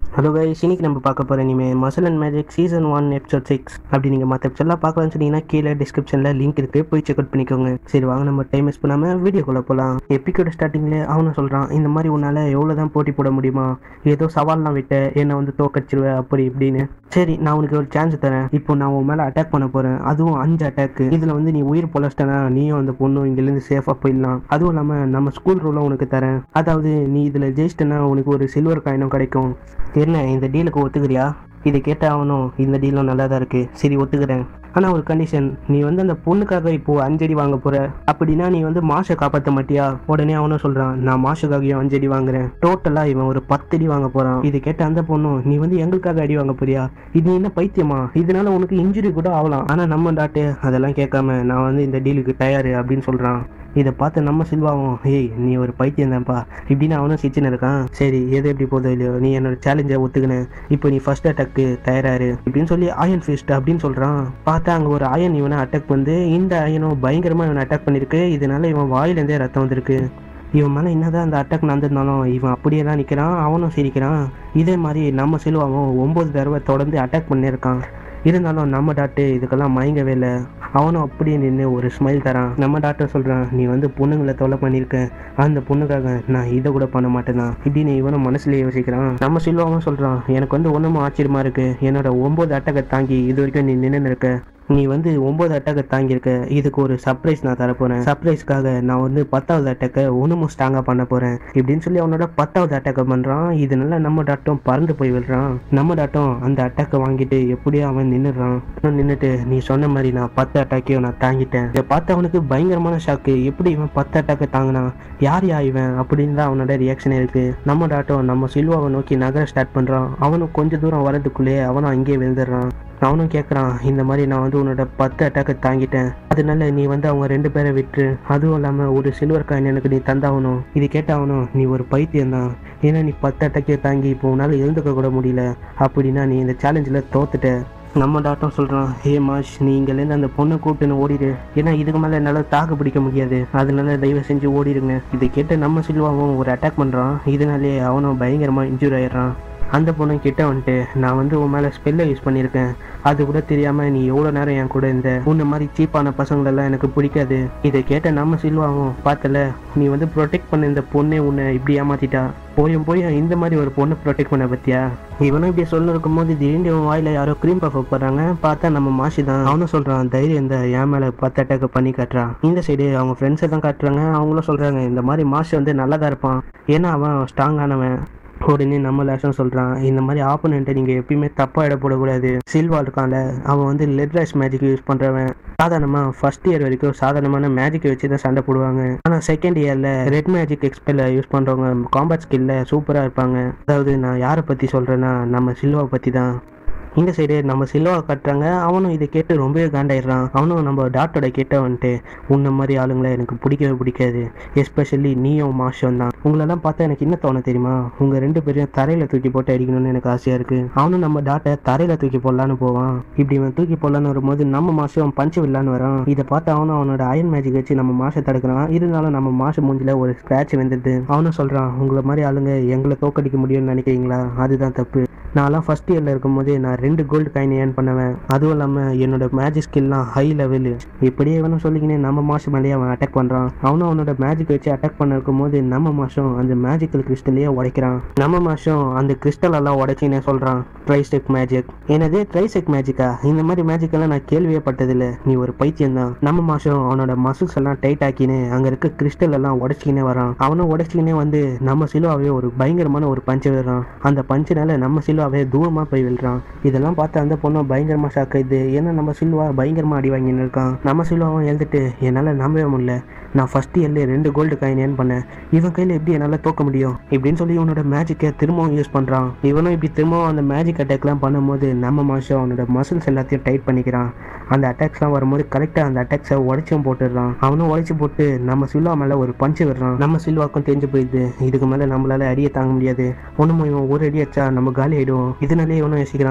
hello guys இன்னைக்கு நம்ம பார்க்க போகிற இனிமே muscle and magic season one episode six அப்படி நீங்கள் மற்ற எபிசோட்லாம் பார்க்கலாம்னு சொன்னீங்கன்னா கீழே டிஸ்கிரிப்ஷனில் லிங்க் இருக்குது போய் செக் அவுட் பண்ணிக்கோங்க சரி வாங்க நம்ம டைம் மிஸ் பண்ணாமல் வீடியோக்குள்ளே போகலாம் எப்பிக்கோட ஸ்டார்டிங்கில் அவனும் சொல்கிறான் இந்த மாதிரி உன்னால் எவ்வளோ தான் போட்டி போட முடியுமா ஏதோ சவால்லாம் விட்ட என்னை வந்து தோக்கடிச்சிருவேன் அப்படி இப்படின்னு சரி நான் உனக்கு ஒரு சான்ஸ் தரேன் இப்போ நான் உன் மேலே அட்டாக் பண்ண போகிறேன் அதுவும் அஞ்சு அட்டாக்கு இதில் வந்து நீ உயிர் பொழச்சிட்டனா நீயும் அந்த பொண்ணும் இங்கேருந்து சேஃபாக போயிடலாம் அதுவும் இல்லாமல் நம்ம ஸ்கூல் ரூலும் உனக்கு தரேன் அதாவது நீ இதில் ஜெயிச்சிட்டனா உனக்கு ஒரு சில்வர் காயினும் கிடைக்கும் என்ன இந்த டீலுக்கு ஒத்துக்கிறியா இதை கேட்ட அவனும் இந்த டீலும் நல்லா தான் இருக்குது சரி ஒத்துக்கிறேன் ஆனால் ஒரு கண்டிஷன் நீ வந்து அந்த பொண்ணுக்காக இப்போ அஞ்சடி வாங்க போற அப்படின்னா நீ வந்து மாஷை காப்பாற்ற மாட்டியா உடனே அவனும் சொல்றான் நான் மாஷுக்காகவும் அஞ்சடி வாங்குறேன் டோட்டலா இவன் ஒரு பத்தடி வாங்க போறான் இது கேட்ட அந்த பொண்ணும் நீ வந்து எங்களுக்காக அடி வாங்க போறியா இது என்ன பைத்தியமா இதனால உனக்கு இன்ஜுரி கூட ஆகலாம் ஆனா நம்ம டாட்டு அதெல்லாம் கேட்காம நான் வந்து இந்த டீலுக்கு தயாரு அப்படின்னு சொல்றான் இதை பார்த்து நம்ம சில்வாவும் ஏய் நீ ஒரு பைத்தியம் தான்ப்பா இப்படின்னு அவனும் சிச்சுன்னு இருக்கான் சரி எது எப்படி போதோ இல்லையோ நீ என்னோட சேலஞ்சை ஒத்துக்கினேன் இப்போ நீ ஃபர்ஸ்ட் அட்டாக்கு தயாராரு இப்படின்னு சொல்லி அயன் ஃபிஸ்ட் அப்படின்னு சொல்றான் பார்த்தா அங்கே ஒரு அயன் இவனை அட்டாக் வந்து இந்த அயனும் பயங்கரமாக இவனை அட்டாக் பண்ணியிருக்கு இதனால இவன் வாயிலேருந்தே ரத்தம் வந்திருக்கு இவன் மேலே என்னதான் அந்த அட்டாக் நடந்திருந்தாலும் இவன் அப்படியே தான் நிற்கிறான் அவனும் சிரிக்கிறான் இதே மாதிரி நம்ம சிலுவாவும் ஒம்பது தடவை தொடர்ந்து அட்டாக் பண்ணியிருக்கான் இருந்தாலும் நம்ம டாக்டர் இதுக்கெல்லாம் மயங்கவே இல்லை அவனும் அப்படியே நின்று ஒரு ஸ்மைல் தரான் நம்ம டாக்டர் சொல்கிறான் நீ வந்து பொண்ணுங்களை தொலை பண்ணியிருக்க அந்த பொண்ணுக்காக நான் இதை கூட பண்ண மாட்டேனா இப்படின்னு இவனும் மனசுல யோசிக்கிறான் நம்ம சில்வாவும் சொல்கிறான் எனக்கு வந்து ஒன்றும் ஆச்சரியமா இருக்கு என்னோட ஒம்பது அட்டகை தாங்கி இது வரைக்கும் நீ நின்று இருக்க நீ வந்து ஒன்பது அட்டாக்கை தாங்கியிருக்க இதுக்கு ஒரு சர்ப்ரைஸ் நான் தரப்போறேன் சர்ப்ரைஸ்க்காக நான் வந்து பத்தாவது அட்டாக்கை ஒன்றுமும் ஸ்ட்ராங்காக பண்ண போறேன் இப்படின்னு சொல்லி அவனோட பத்தாவது அட்டாக்கை பண்றான் இதனால நம்ம டாட்டும் பறந்து போய் விடுறான் நம்ம டாட்டும் அந்த அட்டாக்கை வாங்கிட்டு எப்படியோ அவன் நின்றுறான் நின்றுட்டு நீ சொன்ன மாதிரி நான் பத்து அட்டாக்கையும் நான் தாங்கிட்டேன் இதை பார்த்து அவனுக்கு பயங்கரமான ஷாக்கு எப்படி இவன் பத்து அட்டாக்கை தாங்கினான் யார் யா இவன் அப்படின்னு தான் அவனோட ரியாக்ஷன் இருக்கு நம்ம டாட்டும் நம்ம சில்வாவை நோக்கி நகர ஸ்டார்ட் பண்றான் அவனும் கொஞ்ச தூரம் வரதுக்குள்ளேயே அவனும் அங்கேயே விழுந்துடுறான் அவனும் கேட்குறான் இந்த மாதிரி நான் வந்து உன்னோட பத்து அட்டாக்கை தாங்கிட்டேன் அதனால நீ வந்து அவங்க ரெண்டு பேரை விட்டு அதுவும் இல்லாமல் ஒரு சில்வர் காயின் எனக்கு நீ தந்தாகணும் இது கேட்டாகணும் நீ ஒரு பைத்தியம் தான் ஏன்னா நீ பத்து அட்டாக்கே தாங்கி இப்போ உன்னால் எழுந்துக்க கூட முடியல அப்படின்னா நீ இந்த சேலஞ்சில் தோத்துட்ட நம்ம டாக்டர் சொல்கிறான் ஹே மாஷ் நீ இங்கேருந்து அந்த பொண்ணை கூப்பிட்டுன்னு ஓடிடு ஏன்னா இதுக்கு மேலே என்னால் தாக்கு பிடிக்க முடியாது அதனால தயவு செஞ்சு ஓடிடுங்க இதை கேட்டு நம்ம சில்வாவும் ஒரு அட்டாக் பண்ணுறான் இதனாலே அவனும் பயங்கரமாக இன்ஜூர் ஆயிடுறான் அந்த பொண்ணு கிட்ட வந்துட்டு நான் வந்து உன் மேலே ஸ்பெல்லை யூஸ் பண்ணியிருக்கேன் அது கூட தெரியாமல் நீ எவ்வளோ நேரம் என் கூட இருந்த உன்ன மாதிரி சீப்பான பசங்களெல்லாம் எனக்கு பிடிக்காது இதை கேட்ட நம்ம சில்வாவும் பார்த்தல நீ வந்து ப்ரொடெக்ட் பண்ண இந்த பொண்ணே உன்னை இப்படி ஏமாத்திட்டா போயும் போய் இந்த மாதிரி ஒரு பொண்ணை ப்ரொடெக்ட் பண்ண பத்தியா இவனும் இப்படி சொல்ல இருக்கும்போது திடீர்னு இவன் வாயில யாரோ க்ரீம் பஃப் போடுறாங்க பார்த்தா நம்ம மாசி தான் அவனும் சொல்றான் தைரியம் இந்த என் மேல பத்து அட்டாக் பண்ணி காட்டுறான் இந்த சைடு அவங்க ஃப்ரெண்ட்ஸ் எல்லாம் காட்டுறாங்க அவங்களும் சொல்றாங்க இந்த மாதிரி மாசி வந்து நல்லா தான் இருப்பான் ஏன்னா அவன் ஸ்ட்ராங்கானவன் உடனே நம்ம லேஷன் சொல்கிறான் இந்த மாதிரி ஆப்போனண்ட்டை நீங்கள் எப்பயுமே தப்பாக இட போடக்கூடாது சில்வா இருக்கான்ல அவன் வந்து லெட் ரைஸ் மேஜிக் யூஸ் பண்ணுறவன் சாதாரணமாக ஃபர்ஸ்ட் இயர் வரைக்கும் சாதாரணமான மேஜிக்கை வச்சு தான் சண்டை போடுவாங்க ஆனால் செகண்ட் இயரில் ரெட் மேஜிக் எக்ஸ்பெல்ல யூஸ் பண்ணுறவங்க காம்பேட் ஸ்கில்ல சூப்பராக இருப்பாங்க அதாவது நான் யாரை பற்றி சொல்கிறேன்னா நம்ம சில்வா பற்றி தான் இந்த சைடு நம்ம சில்வா கட்டுறாங்க அவனும் இதை கேட்டு ரொம்பவே காண்டாயிடுறான் அவனும் நம்ம டாக்டரோட கேட்ட வந்துட்டு உன்ன மாதிரி ஆளுங்களை எனக்கு பிடிக்கவே பிடிக்காது எஸ்பெஷலி நீயும் மாஷம் தான் உங்களெல்லாம் பார்த்தா எனக்கு என்ன தோணும் தெரியுமா உங்கள் ரெண்டு பேரையும் தரையில் தூக்கி போட்டு அடிக்கணும்னு எனக்கு ஆசையாக இருக்குது அவனும் நம்ம டாட்டை தரையில் தூக்கி போடலான்னு போவான் இப்படி இவன் தூக்கி போடலான்னு வரும்போது நம்ம மாஷம் பஞ்சு விடலான்னு வரான் இதை பார்த்து அவனும் அவனோட அயன் மேஜிக் வச்சு நம்ம மாஷை தடுக்கிறான் இருந்தாலும் நம்ம மாஷ மூஞ்சில ஒரு ஸ்க்ராட்ச் வந்துடுது அவனும் சொல்கிறான் உங்களை மாதிரி ஆளுங்க எங்களை தோக்கடிக்க முடியும்னு நினைக்கிறீங்களா அதுதான் தப்பு நான்லாம் ஃபஸ்ட் இயரில் இருக்கும்போது நான் ரெண்டு கோல்டு காயின் ஏர்ன் பண்ணுவேன் அதுவும் இல்லாமல் என்னோட மேஜிக் ஸ்கில்லாம் ஹை லெவலு இப்படியே இவனும் சொல்லிக்கினே நம்ம மாதம் மேலேயே அவன் அட்டாக் பண்ணுறான் அவனும் அவனோட மேஜிக் வச்சு அட்டாக் பண்ண இருக்கும்போது நம்ம மாதம் அந்த மேஜிக்கல் கிறிஸ்டலையே உடைக்கிறான் நம்ம மாதம் அந்த கிறிஸ்டல் எல்லாம் உடைச்சினே சொல்கிறான் ட்ரைஸ்டெக் மேஜிக் எனது ட்ரைசெக் மேஜிக்கா இந்த மாதிரி மேஜிக் எல்லாம் நான் கேள்வியே பட்டதில்லை நீ ஒரு பைத்தியம் தான் நம்ம மாதம் அவனோட மசில்ஸ் எல்லாம் டைட் ஆக்கினு அங்கே இருக்க கிறிஸ்டல் எல்லாம் உடைச்சிக்கினே வரான் அவனும் உடைச்சிக்கினே வந்து நம்ம சிலுவாவே ஒரு பயங்கரமான ஒரு பஞ்சு விடுறான் அந்த பஞ்சினால நம்ம சிலுவாவே தூரமாக போய் விழுறான் இதெல்லாம் பார்த்து அந்த பொண்ணும் பயங்கரமாக ஷாக் ஆயிடுது ஏன்னா நம்ம சில்வா பயங்கரமாக அடி வாங்கின்னு இருக்கான் நம்ம சில்வாவும் எழுதிட்டு என்னால் நம்பவே முடியல நான் ஃபர்ஸ்ட் இயர்ல ரெண்டு கோல்டு காயின் ஏர்ன் பண்ணேன் இவன் கையில் எப்படி என்னால் தோக்க முடியும் இப்படின்னு சொல்லி இவனோட மேஜிக்கை திரும்பவும் யூஸ் பண்ணுறான் இவனும் இப்படி திரும்பவும் அந்த மேஜிக் அட்டாக்லாம் பண்ணும்போது நம்ம மாதம் அவனோட மசில்ஸ் எல்லாத்தையும் டைட் பண்ணிக்கிறான் அந்த அட்டாக்ஸ்லாம் வரும்போது கரெக்டாக அந்த அட்டாக்ஸை உடைச்சும் போட்டுடுறான் அவனும் உடைச்சு போட்டு நம்ம சில்வா மேலே ஒரு பஞ்சு விடுறான் நம்ம சில்வாக்கும் தெரிஞ்சு போயிடுது இதுக்கு மேலே நம்மளால அடியை தாங்க முடியாது ஒன்றும் இவன் ஒரு அடி அடிச்சா நம்ம காலி ஆயிடுவோம் இதனாலே இவனும் யோசிக்கிறான்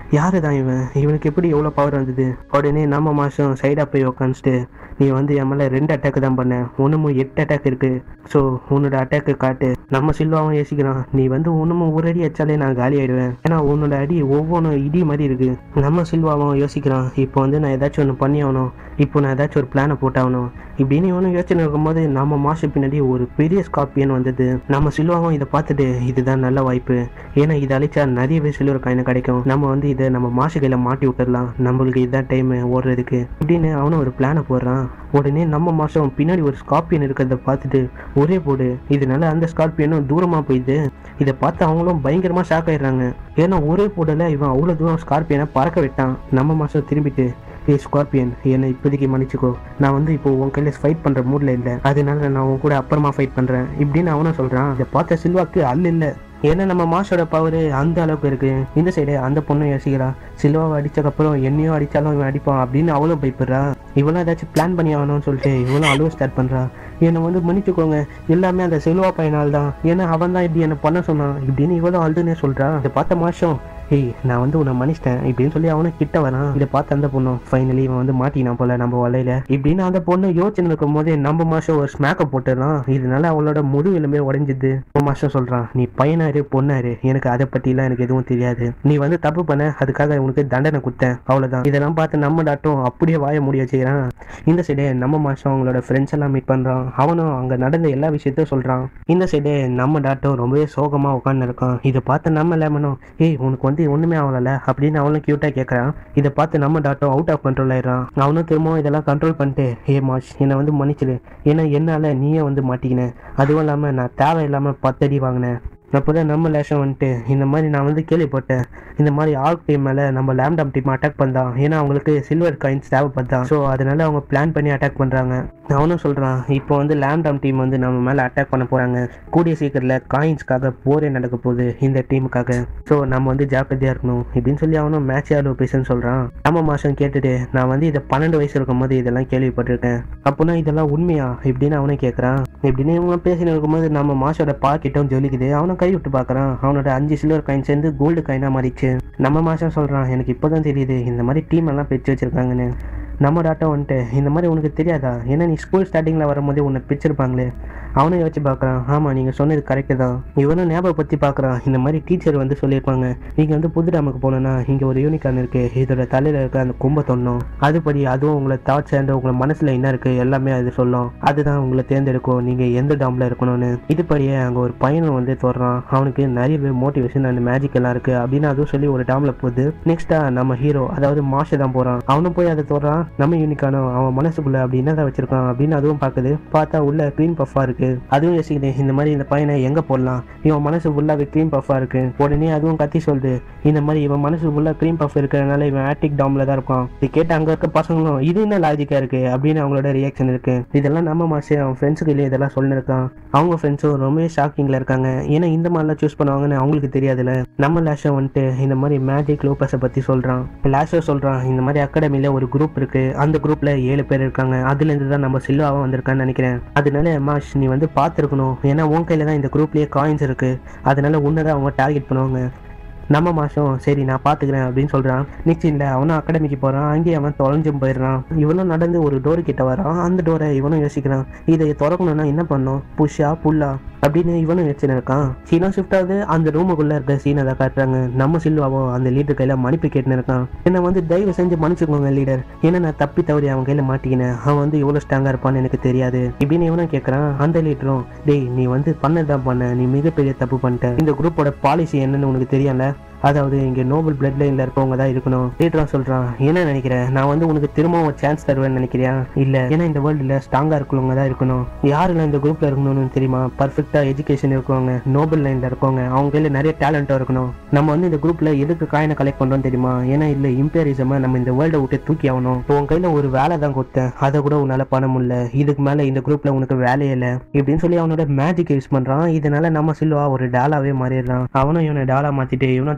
யாரு தான் இவன் இவனுக்கு எப்படி எவ்வளோ பவர் வந்தது உடனே நம்ம மாதம் சைடாக போய் உக்காந்துட்டு நீ வந்து என் மேலே ரெண்டு அட்டாக் தான் பண்ண ஒன்றுமும் எட்டு அட்டாக் இருக்கு ஸோ உன்னோட அட்டாக்கு காட்டு நம்ம சில்வாவும் யோசிக்கிறான் நீ வந்து ஒன்றுமும் ஒரு அடி அடிச்சாலே நான் காலி ஆயிடுவேன் ஏன்னா உன்னோட அடி ஒவ்வொன்றும் இடி மாதிரி இருக்கு நம்ம சில்வாவும் யோசிக்கிறான் இப்போ வந்து நான் ஏதாச்சும் ஒன்று பண்ணி ஆகணும் இப்போ நான் ஏதாச்சும் ஒரு பிளானை போட்டாகணும் இப்படின்னு இவனும் யோசனை இருக்கும்போது நம்ம மாசு பின்னாடி ஒரு பெரிய ஸ்கார்பியன் வந்தது நம்ம சில்வாவும் இதை பார்த்துட்டு இதுதான் நல்ல வாய்ப்பு ஏன்னா இதை அழிச்சா நிறையவே சில்வர் காயின் கிடைக்கும் நம்ம வந்து இதை நம்ம மாசு கையில் மாட்டி விட்டுடலாம் நம்மளுக்கு இதுதான் டைம் ஓடுறதுக்கு இப்படின்னு அவனும் ஒரு பிளானை போடுறான் உடனே நம்ம மாசம் பின்னாடி ஒரு ஸ்கார்பியன் இருக்கிறத பார்த்துட்டு ஒரே போடு இதனால அந்த ஸ்கார்பியனும் தூரமாக போயிடுது இதை பார்த்து அவங்களும் பயங்கரமா ஷாக் ஆயிடுறாங்க ஏன்னா ஒரே போடல இவன் அவ்வளோ தூரம் ஸ்கார்பியனை பறக்க விட்டான் நம்ம மாசம் திரும்பிட்டு ஏ ஸ்கார்பியன் என்னை இப்போதைக்கு மன்னிச்சுக்கோ நான் வந்து இப்போ உன் கையில் ஃபைட் பண்ணுற மூடில் இல்லை அதனால நான் உன் கூட அப்புறமா ஃபைட் பண்ணுறேன் இப்படின்னு அவனும் சொல்கிறான் இதை பார்த்த சில்வாக்கு அல்ல இல்லை ஏன்னா நம்ம மாஷோட பவர் அந்த அளவுக்கு இருக்கு இந்த சைடு அந்த பொண்ணு யோசிக்கிறா சில்வாவை அடிச்சக்கப்புறம் என்னையும் அடிச்சாலும் இவன் அடிப்பான் அப்படின்னு அவளும் பயப்படுறா இவளும் ஏதாச்சும் பிளான் பண்ணி ஆகணும்னு சொல்லிட்டு இவளும் அழுவ ஸ்டார்ட் பண்றா என்னை வந்து மன்னிச்சுக்கோங்க எல்லாமே அந்த செல்வா பையனால் தான் ஏன்னா அவன் தான் இப்படி என்னை பண்ண சொன்னான் இப்படின்னு இவளும் அழுதுன்னே சொல்றா இதை பார்த்த மாஷம் ஏய் நான் வந்து உன்னை மன்னிச்சிட்டேன் இப்படின்னு சொல்லி அவனும் கிட்ட வரான் இதை பார்த்து அந்த பொண்ணும் ஃபைனலி இவன் வந்து மாட்டினான் போல நம்ம வலையில இப்படின்னு அந்த பொண்ணு யோசனை இருக்கும் போதே நம்ம மாசம் ஒரு ஸ்மேக்கை போட்டுறான் இதனால அவளோட முழு எலும்பே உடைஞ்சுது ஒரு மாசம் சொல்றான் நீ பையனாரு பொண்ணாரு எனக்கு அதை பத்திலாம் எனக்கு எதுவும் தெரியாது நீ வந்து தப்பு பண்ண அதுக்காக உனக்கு தண்டனை கொடுத்தேன் அவ்வளவுதான் இதெல்லாம் பார்த்து நம்ம டாட்டும் அப்படியே வாய முடிய வச்சுக்கிறான் இந்த சைடு நம்ம மாசம் அவங்களோட ஃப்ரெண்ட்ஸ் எல்லாம் மீட் பண்றான் அவனும் அங்க நடந்த எல்லா விஷயத்தையும் சொல்றான் இந்த சைடு நம்ம டாட்டும் ரொம்பவே சோகமா உட்காந்து இருக்கான் இதை பார்த்து நம்ம லெமனும் ஏய் உனக்கு வந்து ஒண்ணுமே ஆகல அப்படின்னு அவனும் கியூட்டா கேட்கறான் இதை பார்த்து நம்ம டாட்டும் அவுட் ஆஃப் கண்ட்ரோல் ஆயிடுறான் அவனும் திரும்பவும் இதெல்லாம் கண்ட்ரோல் பண்ணிட்டு ஏ மாஷ் என்னை வந்து மன்னிச்சிடு ஏன்னா என்னால நீயே வந்து மாட்டிக்கின அதுவும் இல்லாம நான் தேவையில்லாம பத்தடி வாங்கினேன் அப்போதான் நம்ம லேஷம் வந்துட்டு இந்த மாதிரி நான் வந்து கேள்விப்பட்டேன் இந்த மாதிரி ஆர்க் டீம் மேலே நம்ம லேம்டாம் டீம் அட்டாக் பண்ணான் ஏன்னா அவங்களுக்கு சில்வர் காயின்ஸ் தேவைப்படுதான் ஸோ அதனால அவங்க பிளான் பண்ணி அட்டாக் பண்ணுறாங்க அவனும் சொல்கிறான் இப்போ வந்து லேம்டாம் டீம் வந்து நம்ம மேலே அட்டாக் பண்ண போகிறாங்க கூடிய சீக்கிரத்தில் காயின்ஸ்க்காக போரே நடக்க போகுது இந்த டீமுக்காக ஸோ நம்ம வந்து ஜாக்கிரதையாக இருக்கணும் இப்படின்னு சொல்லி அவனும் மேட்ச் ஆலோ பேசுன்னு சொல்கிறான் நம்ம மாதம் கேட்டுட்டு நான் வந்து இதை பன்னெண்டு வயசு இருக்கும் போது இதெல்லாம் கேள்விப்பட்டிருக்கேன் அப்போனா இதெல்லாம் உண்மையா இப்படின்னு அவனே கேட்குறான் இப்படின்னு இவங்க பேசின்னு இருக்கும்போது நம்ம மாஷோட பாக்கெட்டும் ஜொலிக்குது அவனும் கை விட்டு பார்க்குறான் அவனோட அஞ்சு சில்வர் காயின் சேர்ந்து கோல்டு காயினாக மாறிச்சு நம்ம மாதம் சொல்கிறான் எனக்கு இப்போ தான் தெரியுது இந்த மாதிரி டீம் எல்லாம் பிரித்து வச்சுருக்காங்கன்னு நம்ம டாட்டா வந்துட்டு இந்த மாதிரி உனக்கு தெரியாதா ஏன்னா நீ ஸ்கூல் ஸ்டார்டிங்கில் வரும்போதே உன்னை பிரிச்சிருப்பாங்களே அவனும் யோசிச்சு பார்க்குறான் ஆமாம் நீங்கள் சொன்னது கரெக்டு தான் இவனும் ஞாபகப்படுத்தி பார்க்குறான் இந்த மாதிரி டீச்சர் வந்து சொல்லியிருப்பாங்க நீங்கள் வந்து புது டேமுக்கு போனோன்னா இங்கே ஒரு யூனிகார்ன் இருக்குது இதோட தலையில் இருக்க அந்த கொம்பை தொண்ணோம் அதுபடி அதுவும் உங்களை தாட்ஸ் அண்ட் உங்களை மனசில் என்ன இருக்குது எல்லாமே அது சொல்லும் அதுதான் உங்களை தேர்ந்தெடுக்கும் நீங்கள் எந்த டாமில் இருக்கணும்னு இதுபடியே அங்கே ஒரு பையனும் வந்து சொல்கிறான் அவனுக்கு நிறையவே மோட்டிவேஷன் அந்த மேஜிக் எல்லாம் இருக்குது அப்படின்னு அதுவும் சொல்லி ஒரு டாமில் போகுது நெக்ஸ்ட்டாக நம்ம ஹீரோ அதாவது மாஷை தான் போகிறான் அவனும் போய் அதை தோறான் நம்ம யூனிக்கானோ அவன் மனசுக்குள்ள அப்படி என்னதான் வச்சிருக்கான் அப்படின்னு அதுவும் பார்க்குது பார்த்தா உள்ள க்ரீன் பஃபா இருக்கு அதுவும் யோசிக்குது இந்த மாதிரி இந்த பையனை எங்க போடலாம் இவன் மனசு ஃபுல்லாவே க்ரீம் பஃபா இருக்கு உடனே அதுவும் கத்தி சொல்லுது இந்த மாதிரி இவன் மனசு ஃபுல்லா க்ரீம் பஃப் இருக்கிறதுனால இவன் ஆட்டிக் டாம்ல தான் இருப்பான் இது கேட்டு அங்க இருக்க பசங்களும் இது என்ன லாஜிக்கா இருக்கு அப்படின்னு அவங்களோட ரியாக்ஷன் இருக்கு இதெல்லாம் நம்ம மாசே அவன் ஃப்ரெண்ட்ஸுக்கு இல்லையே இதெல்லாம் சொல்லிருக்கான் அவங்க ஃப்ரெண்ட்ஸும் ரொம்பவே ஷாக்கிங்ல இருக்காங்க ஏன்னா இந்த மாதிரிலாம் சூஸ் பண்ணுவாங்கன்னு அவங்களுக்கு தெரியாதுல்ல நம்ம லேஷோ வந்துட்டு இந்த மாதிரி மேஜிக் லோபஸை பத்தி சொல்றான் லேஷோ சொல்றான் இந்த மாதிரி அகாடமில ஒரு குரூப் இருக்கு அந்த குரூப்ல ஏழு பேர் இருக்காங்க அதுல இருந்து தான் நம்ம சில்வாவும் வந்திருக்கான்னு நினைக்கிறேன் அதனால மாஷ் நீ வந்து பார்த்துருக்கணும் ஏன்னா உன் கையில தான் இந்த குரூப்லயே காயின்ஸ் இருக்கு அதனால உன்னை தான் அவங்க டார்கெட் பண்ணுவாங்க நம்ம மாசம் சரி நான் பார்த்துக்கிறேன் அப்படின்னு சொல்கிறான் நிச்சயம் இல்லை அவனும் அகாடமிக்கு போகிறான் அங்கேயே அவன் தொலைஞ்சும் போயிடுறான் இவனும் நடந்து ஒரு டோரு கிட்ட வரான் அந்த டோரை இவனும் யோசிக்கிறான் இதை திறக்கணும்னா என்ன பண்ணும் புஷ்ஷா புல்லா அப்படின்னு இவனும் யோசிச்சுன்னு இருக்கான் சீனா ஷிஃப்ட் ஆகுது அந்த ரூமுக்குள்ள இருக்க சீனை தான் காட்டுறாங்க நம்ம சில்வாவும் அந்த லீடர் கையில மன்னிப்பு கேட்டுன்னு இருக்கான் என்ன வந்து தயவு செஞ்சு மன்னிச்சுக்கோங்க லீடர் ஏன்னா நான் தப்பி தவறி அவன் கையில மாட்டிக்கினேன் அவன் வந்து இவ்வளவு ஸ்ட்ராங்கா இருப்பான்னு எனக்கு தெரியாது இப்படின்னு இவனும் கேட்கறான் அந்த லீடரும் டேய் நீ வந்து பண்ணதான் பண்ண நீ மிகப்பெரிய தப்பு பண்ணிட்ட இந்த குரூப்போட பாலிசி என்னன்னு உனக்கு தெரியல அதாவது இங்க நோபல் பிளட் லைன்ல இருக்கவங்க தான் இருக்கணும் லீடரும் சொல்றான் என்ன நினைக்கிறேன் நான் வந்து உனக்கு திரும்பவும் சான்ஸ் தருவேன்னு நினைக்கிறியா இல்ல ஏன்னா இந்த வேர்ல்டுல ஸ்ட்ராங்கா இருக்கவங்க தான் இருக்கணும் யாருல இந்த குரூப்ல இருக்கணும்னு தெரியுமா பர்ஃபெக்டா எஜுகேஷன் இருக்கவங்க நோபல் லைன்ல இருக்கவங்க அவங்க கையில நிறைய டேலண்ட்டும் இருக்கணும் நம்ம வந்து இந்த குரூப்ல எதுக்கு காயினை கலெக்ட் பண்றோம் தெரியுமா ஏன்னா இல்ல இம்பீரியரிசம நம்ம இந்த வேர்ல்டை விட்டு தூக்கி ஆகணும் இப்போ உன் கையில ஒரு வேலை தான் கொடுத்தேன் அதை கூட உன்னால பண்ண முடியல இதுக்கு மேல இந்த குரூப்ல உனக்கு வேலையே இல்லை இப்படின்னு சொல்லி அவனோட மேஜிக் யூஸ் பண்றான் இதனால நம்ம சில்வா ஒரு டாலாவே மாறிடுறான் அவனும் இவனை டாலா மாத்திட்டு இவனும்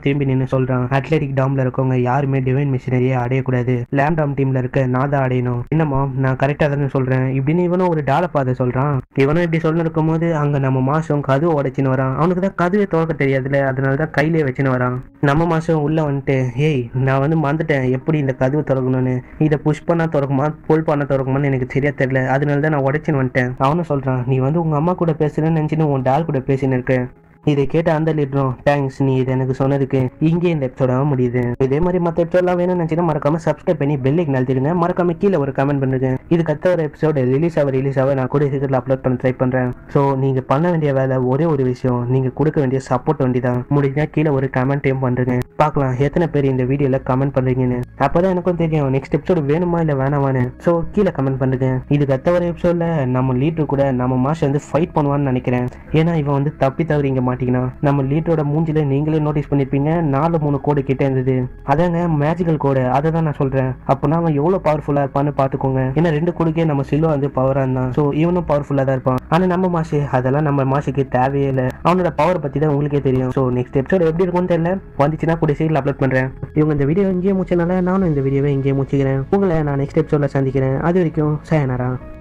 திரும்பி நின்று சொல்றான் அத்லெட்டிக் டாம்ல இருக்கவங்க யாருமே டிவைன் மிஷினரியே அடையக்கூடாது லேம் டாம் டீம்ல இருக்க நான் தான் அடையணும் என்னம்மா நான் கரெக்டா தானே சொல்றேன் இப்படின்னு இவனும் ஒரு டால பாதை சொல்றான் இவனும் இப்படி சொல்லி இருக்கும்போது அங்க நம்ம மாசம் கதவு உடைச்சின்னு வரான் அவனுக்கு தான் கதவே திறக்க தெரியாதுல அதனால தான் கையிலே வச்சுன்னு வரான் நம்ம மாசம் உள்ள வந்துட்டு ஏய் நான் வந்து மறந்துட்டேன் எப்படி இந்த கதவு திறக்கணும்னு இதை புஷ் பண்ணா திறக்குமா புல் பண்ண திறக்குமான்னு எனக்கு சரியா தெரியல அதனால தான் நான் உடைச்சின்னு வந்துட்டேன் அவனும் சொல்றான் நீ வந்து உங்க அம்மா கூட பேசுறேன்னு நினைச்சுன்னு உன் டால் கூட பேசின்னு இருக்க இதை கேட்ட அந்த லீடரும் தேங்க்ஸ் நீ இது எனக்கு சொன்னதுக்கு இங்கே இந்த எபிசோட முடியுது இதே மாதிரி மற்ற எபிசோட்லாம் வேணும்னு நினச்சினா மறக்காம சப்ஸ்கிரைப் பண்ணி பெல்லைக்கு நல்த்திடுங்க மறக்காம கீழே ஒரு கமெண்ட் பண்ணுங்க இதுக்கு அடுத்த ஒரு எபிசோடு ரிலீஸ் ஆக ரிலீஸ் ஆக நான் கூட சீக்கிரத்தில் அப்லோட் பண்ண ட்ரை பண்ணுறேன் ஸோ நீங்கள் பண்ண வேண்டிய வேலை ஒரே ஒரு விஷயம் நீங்கள் கொடுக்க வேண்டிய சப்போர்ட் வேண்டி தான் முடிஞ்சா கீழே ஒரு கமெண்ட்டையும் பண்ணுறேங்க பார்க்கலாம் எத்தனை பேர் இந்த வீடியோவில் கமெண்ட் பண்ணுறீங்கன்னு அப்போ தான் எனக்கும் தெரியும் நெக்ஸ்ட் எபிசோடு வேணுமா இல்லை வேணாமான்னு ஸோ கீழே கமெண்ட் பண்ணுங்க இதுக்கு அடுத்த ஒரு எபிசோடில் நம்ம லீடர் கூட நம்ம மாஷ் வந்து ஃபைட் பண்ணுவான்னு நினைக்கிறேன் ஏன்னா இவன் வந்து தப்பி தவறி இங்கே மாட்டிக்கினா நம்ம லீடரோட மூஞ்சில நீங்களே நோட்டீஸ் பண்ணிருப்பீங்க நாலு மூணு கோடு கிட்ட இருந்தது அதாங்க மேஜிக்கல் கோடு அதை தான் நான் சொல்றேன் அப்போனா அவன் எவ்வளவு பவர்ஃபுல்லா இருப்பான்னு பாத்துக்கோங்க ஏன்னா ரெண்டு கோடுக்கே நம்ம சில்வா வந்து பவரா இருந்தான் ஸோ இவனும் பவர்ஃபுல்லா தான் இருப்பான் ஆனா நம்ம மாசு அதெல்லாம் நம்ம மாசுக்கு தேவையே இல்லை அவனோட பவர் பத்தி தான் உங்களுக்கே தெரியும் ஸோ நெக்ஸ்ட் எபிசோட் எப்படி இருக்கும்னு தெரியல வந்துச்சுன்னா கூட சீக்கிரம் அப்லோட் பண்றேன் இவங்க இந்த வீடியோ இங்கேயே முடிச்சனால நானும் இந்த வீடியோவை இங்கேயே முடிச்சுக்கிறேன் உங்களை நான் நெக்ஸ்ட் எபிசோட்ல சந்திக்கிறேன் அது வரைக்கும் சயனரா